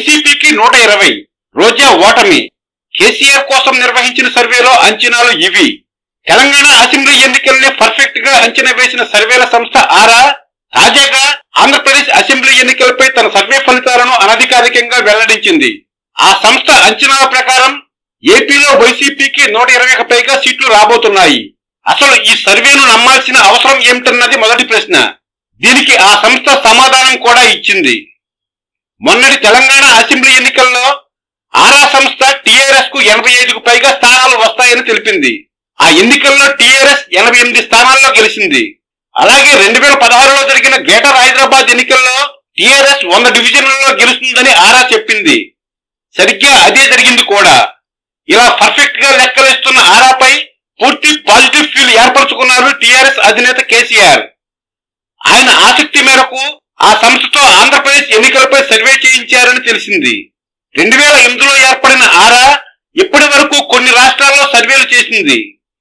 వైసీపీకి నూట ఇరవై రోజా ఓటమి కేసీఆర్ కోసం నిర్వహించిన సర్వేలో అంచనాలు ఇవి తెలంగాణ అసెంబ్లీ ఎన్నికల్ని పర్ఫెక్ట్ గా అంచనా వేసిన సర్వేల సంస్థ ఆరా తాజాగా ఆంధ్రప్రదేశ్ అసెంబ్లీ ఎన్నికలపై తన సర్వే ఫలితాలను అనధికారికంగా వెల్లడించింది ఆ సంస్థ అంచనాల ప్రకారం ఏపీలో వైసీపీకి నూట ఇరవైకి పైగా సీట్లు రాబోతున్నాయి అసలు ఈ సర్వేను నమ్మాల్సిన అవసరం ఏమిటన్నది మొదటి ప్రశ్న దీనికి ఆ సంస్థ సమాధానం కూడా ఇచ్చింది మొన్నటి తెలంగాణ అసెంబ్లీ ఎన్నికల్లో ఆరా సంస్థ టీఆర్ఎస్ కు ఎనభై ఐదుకు పైగా స్థానాలు వస్తాయని తెలిపింది ఆ ఎన్నికల్లో టీఆర్ఎస్ ఎనభై ఎనిమిది స్థానాల్లో గెలిచింది అలాగే రెండు వేల పదహారులో జరిగిన గ్రేటర్ హైదరాబాద్ ఎన్నికల్లో టీఆర్ఎస్ వంద డివిజన్లలో గెలుస్తుందని ఆరా చెప్పింది సరిగ్గా అదే జరిగింది కూడా ఇలా పర్ఫెక్ట్ గా లెక్కలేస్తున్న ఆరాపై పూర్తి పాజిటివ్ ఫీల్ ఏర్పరచుకున్నారు టీఆర్ఎస్ అధినేత కేసీఆర్ ఆయన ఆసక్తి మేరకు ఆ సంస్థతో ఆంధ్రప్రదేశ్ ఎన్నికలపై సర్వే చేయించారని తెలిసింది రెండు వేల ఎనిమిదిలో ఏర్పడిన ఆరా ఇప్పటి వరకు కొన్ని రాష్ట్రాల్లో సర్వేలు చేసింది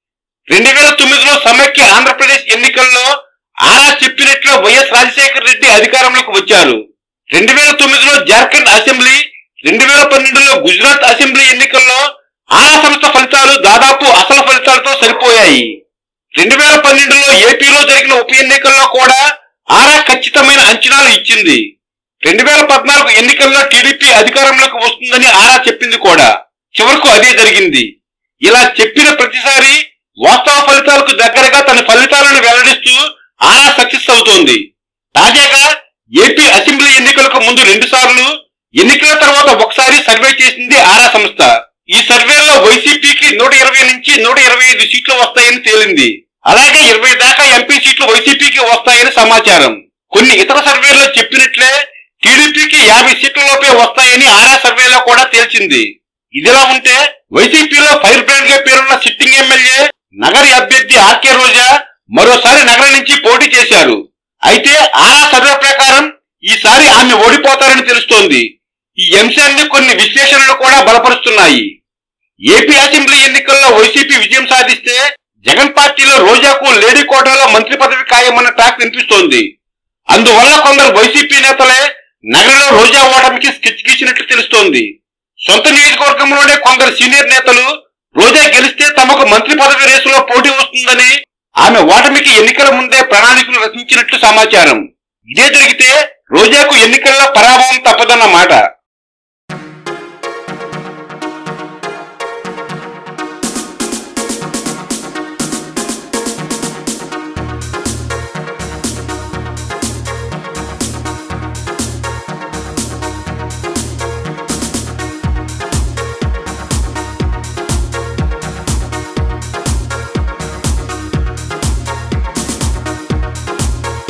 రెండు వేల తొమ్మిదిలో సమైక్య ఆంధ్రప్రదేశ్ ఎన్నికల్లో ఆరా చెప్పినట్లు వైఎస్ రాజశేఖర రెడ్డి అధికారంలోకి వచ్చారు రెండు వేల తొమ్మిదిలో జార్ఖండ్ అసెంబ్లీ రెండు వేల పన్నెండులో గుజరాత్ అసెంబ్లీ ఎన్నికల్లో ఆరా సంస్థ ఫలితాలు దాదాపు అసలు ఫలితాలతో సరిపోయాయి రెండు వేల పన్నెండులో ఏపీలో జరిగిన ఉప ఎన్నికల్లో కూడా ఆరా ఖచ్చితమైన అంచనాలు ఇచ్చింది రెండు వేల పద్నాలుగు ఎన్నికల్లో టీడీపీ అధికారంలోకి వస్తుందని ఆరా చెప్పింది కూడా చివరకు అదే జరిగింది ఇలా చెప్పిన ప్రతిసారి వాస్తవ ఫలితాలకు దగ్గరగా తన ఫలితాలను వెల్లడిస్తూ ఆరా సక్సెస్ అవుతోంది తాజాగా ఏపీ అసెంబ్లీ ఎన్నికలకు ముందు రెండు సార్లు ఎన్నికల తర్వాత ఒకసారి సర్వే చేసింది ఆరా సంస్థ ఈ సర్వేలో వైసీపీకి నూట ఇరవై నుంచి నూట ఇరవై ఐదు సీట్లు వస్తాయని తేలింది అలాగే ఇరవై దాకా ఎంపీ సీట్లు వైసీపీకి వస్తాయని సమాచారం కొన్ని ఇతర సర్వేల్లో చెప్పినట్లే టీడీపీకి యాభై సీట్ల లోపే వస్తాయని ఆరా సర్వేలో కూడా తేల్చింది ఇదిలా ఉంటే వైసీపీలో ఫైర్ బ్రాండ్ గా పేరున్న సిట్టింగ్ ఎమ్మెల్యే నగరి అభ్యర్థి ఆర్కే రోజా మరోసారి నగరం నుంచి పోటీ చేశారు అయితే ఆరా సర్వే ప్రకారం ఈసారి ఆమె ఓడిపోతారని తెలుస్తోంది ఈ అంశాన్ని కొన్ని విశ్లేషణలు కూడా బలపరుస్తున్నాయి ఏపీ అసెంబ్లీ ఎన్నికల్లో వైసీపీ విజయం సాధిస్తే జగన్ పార్టీలో రోజాకు లేడీ కోటాలో మంత్రి పదవి ఖాయమన్న టాక్ వినిపిస్తోంది అందువల్ల కొందరు వైసీపీ నేతలే నగరంలో రోజా ఓటమికి స్కెచ్ గీసినట్లు తెలుస్తోంది సొంత నియోజకవర్గంలోనే కొందరు సీనియర్ నేతలు రోజా గెలిస్తే తమకు మంత్రి పదవి రేసులో పోటీ వస్తుందని ఆమె ఓటమికి ఎన్నికల ముందే ప్రణాళికలు రచించినట్లు సమాచారం ఇదే జరిగితే రోజాకు ఎన్నికల్లో పరాభవం తప్పదన్న మాట